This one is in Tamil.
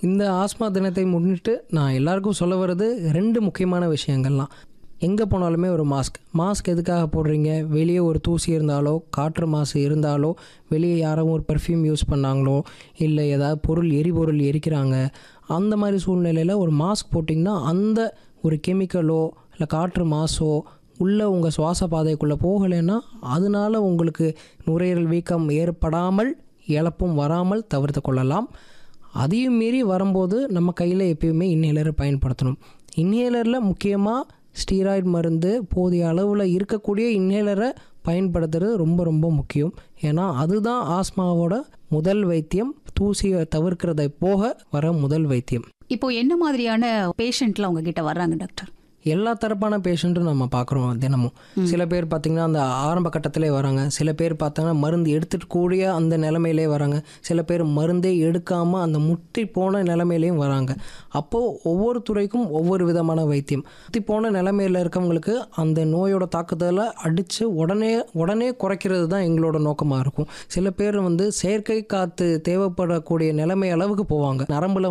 இந்த ஆஸ்மா தினத்தை முன்னிட்டு நான் எல்லாருக்கும் சொல்ல வர்றது ரெண்டு முக்கியமான விஷயங்கள்லாம் எங்கே போனாலுமே ஒரு மாஸ்க் மாஸ்க் எதுக்காக போடுறீங்க வெளியே ஒரு தூசி இருந்தாலோ காற்று மாசு இருந்தாலோ வெளியே யாரும் ஒரு பெர்ஃப்யூம் யூஸ் பண்ணாங்களோ இல்லை ஏதாவது பொருள் எரிபொருள் எரிக்கிறாங்க அந்த மாதிரி சூழ்நிலையில் ஒரு மாஸ்க் போட்டிங்கன்னா அந்த ஒரு கெமிக்கலோ இல்லை காற்று மாசோ உள்ளே உங்கள் சுவாச பாதைக்குள்ளே போகலைன்னா அதனால உங்களுக்கு நுரையீரல் வீக்கம் ஏற்படாமல் இழப்பும் வராமல் தவிர்த்து கொள்ளலாம் அதையும் மீறி வரும்போது நம்ம கையில் எப்பயுமே இன்ஹேலரை பயன்படுத்தணும் இன்ஹேலரில் முக்கியமாக ஸ்டீராய்டு மருந்து போதிய அளவில் இருக்கக்கூடிய இன்ஹேலரை பயன்படுத்துறது ரொம்ப ரொம்ப முக்கியம் ஏன்னா அதுதான் ஆஸ்மாவோட முதல் வைத்தியம் தூசியை தவிர்க்கிறதை போக வர முதல் வைத்தியம் இப்போ என்ன மாதிரியான பேஷண்ட்லாம் உங்ககிட்ட வர்றாங்க டாக்டர் எல்லா தரப்பான பேஷண்ட்டும் நம்ம பார்க்குறோம் தினமும் சில பேர் பார்த்திங்கன்னா அந்த ஆரம்ப கட்டத்திலே வராங்க சில பேர் பார்த்தாங்கன்னா மருந்து எடுத்துட்டு கூடிய அந்த நிலமையிலே வராங்க சில பேர் மருந்தே எடுக்காமல் அந்த முட்டி போன நிலமையிலையும் வராங்க அப்போது ஒவ்வொரு துறைக்கும் ஒவ்வொரு விதமான வைத்தியம் முத்தி போன நிலமையில் இருக்கவங்களுக்கு அந்த நோயோட தாக்குதலை அடித்து உடனே உடனே குறைக்கிறது தான் எங்களோட நோக்கமாக இருக்கும் சில பேர் வந்து செயற்கை காற்று தேவைப்படக்கூடிய நிலைமை அளவுக்கு போவாங்க நரம்புல